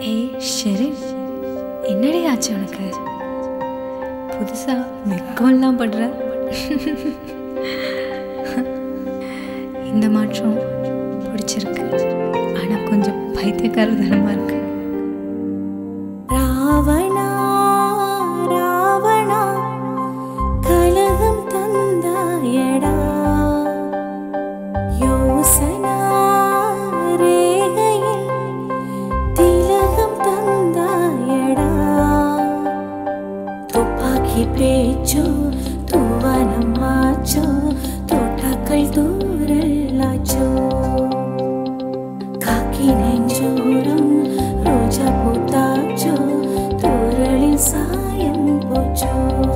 ஏய் ஷெரின் என்னடி ஆச்சு உனக்கு புதுசா வெக்கம்லாம் படுற இந்த மாற்றம் பிடிச்சிருக்கு ஆனா கொஞ்சம் பைத்தியக்காரத்தனமா இருக்கு ராவணா ராவணா கலகம் தந்தாயடா யோசனா ரேகையில் திலகம் தந்தாயடா துப்பாக்கி பேச்சோ தூவானம் மாச்சோ தோட்டாக்கள் தூரலாச்சோ காக்கி நெஞ்சோரம் ரோஜா பூத்தாச்சோ தூரலில் சாயம் போச்சோ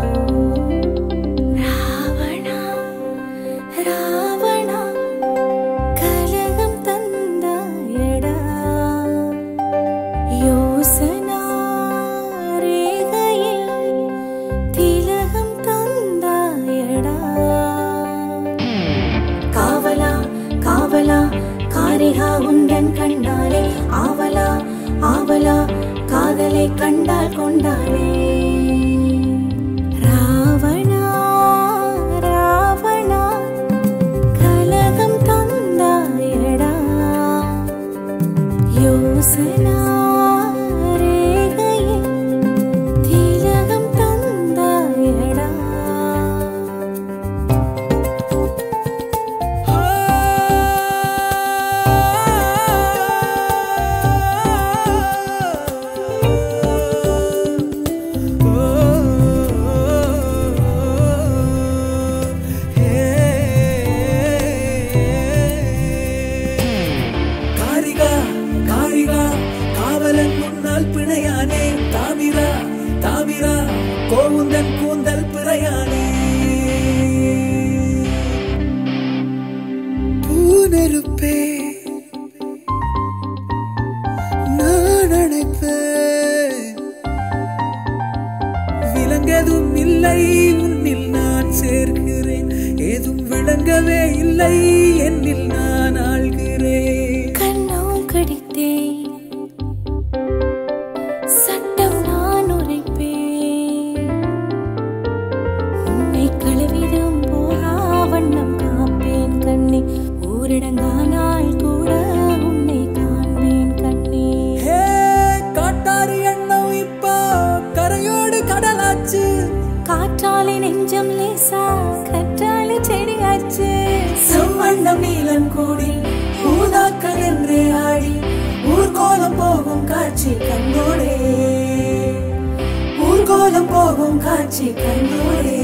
ராவணா ராவணா கலகம் தந்தாயடா யோசனா ரேகையில் திலகம் தந்தாயடா காவலா காவலா காரிகா உந்தன் கண்டாலே ஆவலா ஆவலா காதலை கண்டால் கொண்டாலே ராவணா ராவணா கலகம் தந்தாயடா யோசனா ரேகையில் திலகம் தந்தாயடா காரிகா காரிகா காவலன் முன்னால் பிணையானே தாமிரா தாமிரா கோவுந்தன் கூந்தல் பிறையானே பூனெருப்பே நான் அணைப்பேன் விலங்கதும் இல்லை உன்னில் நான் சேர்க்கிறேன் ஏதும் விளங்கவே இல்லை என்னில் நான் ஆள்கிறேன் கண்ணால் கடித்தேன் சட்டம் நான் உரைப்பேன் உன்னை களவிடும் போகா வண்ணம் காப்பேன் கண்ணே ஊரடங்கானால் கூட உன்னை காண்பேன் கண்ணே ஹே காட்டாறு எண்ணம் இப்போ கரையோடு கடலாச்சு காற்றாலே நெஞ்சம் லேசா கற்றாலே செடியாச்சு செவ்வண்ணம் நீலம் கூடி ஊதாக்கள் என்றே ஆடி ஊர்கோலம் போகும் காட்சி கண்ணோடே ஊர்கோலம் போகும் காட்சி கண்ணோடே